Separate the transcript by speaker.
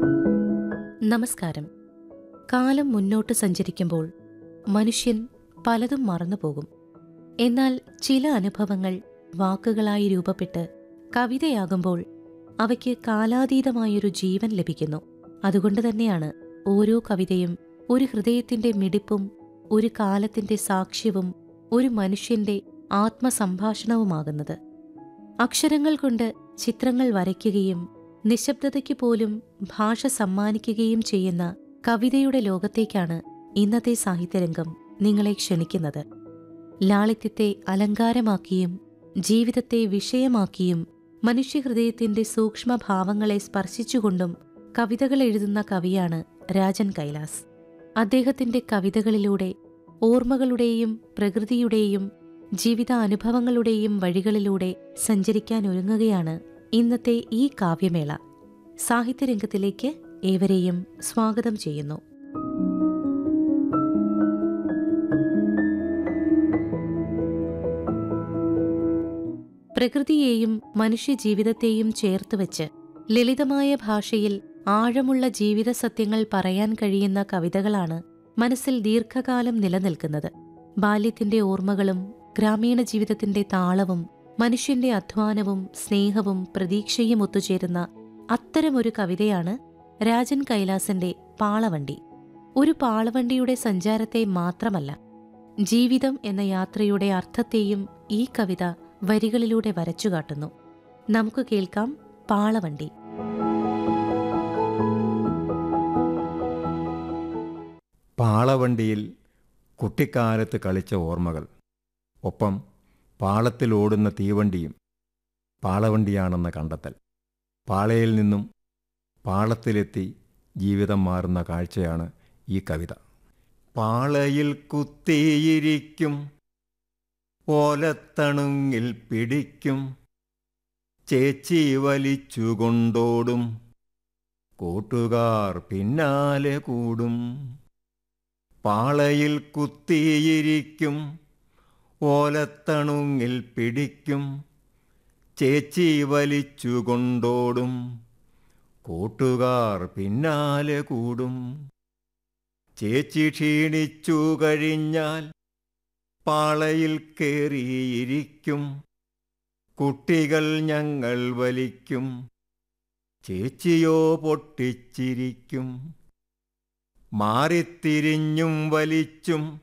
Speaker 1: നമസ്കാരം കാലം മുന്നോട്ട് സഞ്ചരിക്കുമ്പോൾ മനുഷ്യൻ പലതും മറന്നുപോകും എന്നാൽ ചില അനുഭവങ്ങൾ വാക്കുകളായി രൂപപ്പെട്ട് കവിതയാകുമ്പോൾ അവയ്ക്ക് കാലാതീതമായൊരു ജീവൻ ലഭിക്കുന്നു അതുകൊണ്ട് തന്നെയാണ് ഓരോ കവിതയും ഒരു ഹൃദയത്തിന്റെ മിടിപ്പും ഒരു കാലത്തിന്റെ സാക്ഷ്യവും ഒരു മനുഷ്യന്റെ ആത്മസംഭാഷണവുമാകുന്നത് അക്ഷരങ്ങൾ കൊണ്ട് ചിത്രങ്ങൾ വരയ്ക്കുകയും നിശബ്ദതയ്ക്ക് പോലും ഭാഷ സമ്മാനിക്കുകയും ചെയ്യുന്ന കവിതയുടെ ലോകത്തേക്കാണ് ഇന്നത്തെ സാഹിത്യരംഗം നിങ്ങളെ ക്ഷണിക്കുന്നത് ലാളിത്യത്തെ അലങ്കാരമാക്കിയും ജീവിതത്തെ വിഷയമാക്കിയും മനുഷ്യഹൃദയത്തിന്റെ സൂക്ഷ്മഭാവങ്ങളെ സ്പർശിച്ചുകൊണ്ടും കവിതകൾ എഴുതുന്ന കവിയാണ് രാജൻ കൈലാസ് അദ്ദേഹത്തിന്റെ കവിതകളിലൂടെ ഓർമ്മകളുടെയും പ്രകൃതിയുടെയും ജീവിതാനുഭവങ്ങളുടെയും വഴികളിലൂടെ സഞ്ചരിക്കാൻ ഒരുങ്ങുകയാണ് ഇന്നത്തെ ഈ കാവ്യമേള സാഹിത്യരംഗത്തിലേക്ക് ഏവരെയും സ്വാഗതം ചെയ്യുന്നു പ്രകൃതിയെയും മനുഷ്യജീവിതത്തെയും ചേർത്തുവച്ച് ലളിതമായ ഭാഷയിൽ ആഴമുള്ള ജീവിത സത്യങ്ങൾ പറയാൻ കഴിയുന്ന കവിതകളാണ് മനസ്സിൽ ദീർഘകാലം നിലനിൽക്കുന്നത് ബാല്യത്തിന്റെ ഓർമ്മകളും ഗ്രാമീണ ജീവിതത്തിന്റെ താളവും മനുഷ്യന്റെ അധ്വാനവും സ്നേഹവും പ്രതീക്ഷയും ഒത്തുചേരുന്ന അത്തരമൊരു കവിതയാണ് രാജൻ കൈലാസന്റെ പാളവണ്ടി ഒരു പാളവണ്ടിയുടെ സഞ്ചാരത്തെ മാത്രമല്ല ജീവിതം എന്ന യാത്രയുടെ അർത്ഥത്തെയും ഈ കവിത വരികളിലൂടെ വരച്ചുകാട്ടുന്നു നമുക്ക് കേൾക്കാം പാളവണ്ടി
Speaker 2: പാളവണ്ടിയിൽ കുട്ടിക്കാലത്ത് കളിച്ച ഓർമ്മകൾ ഒപ്പം പാളത്തിൽ ഓടുന്ന തീവണ്ടിയും പാളവണ്ടിയാണെന്ന കണ്ടെത്തൽ പാളയിൽ നിന്നും പാളത്തിലെത്തി ജീവിതം മാറുന്ന കാഴ്ചയാണ് ഈ കവിത പാളയിൽ കുത്തിയിരിക്കും ഓലത്തണുങ്ങിൽ പിടിക്കും ചേച്ചി വലിച്ചുകൊണ്ടോടും കൂട്ടുകാർ പിന്നാലെ കൂടും പാളയിൽ കുത്തിയിരിക്കും ഓലത്തണുങ്ങിൽ പിടിക്കും ചേച്ചി വലിച്ചുകൊണ്ടോടും കൂട്ടുകാർ പിന്നാലെ കൂടും ചേച്ചി ക്ഷീണിച്ചു കഴിഞ്ഞാൽ പാളയിൽ കേറിയിരിക്കും കുട്ടികൾ ഞങ്ങൾ വലിക്കും ചേച്ചിയോ പൊട്ടിച്ചിരിക്കും മാറിത്തിരിഞ്ഞും വലിച്ചും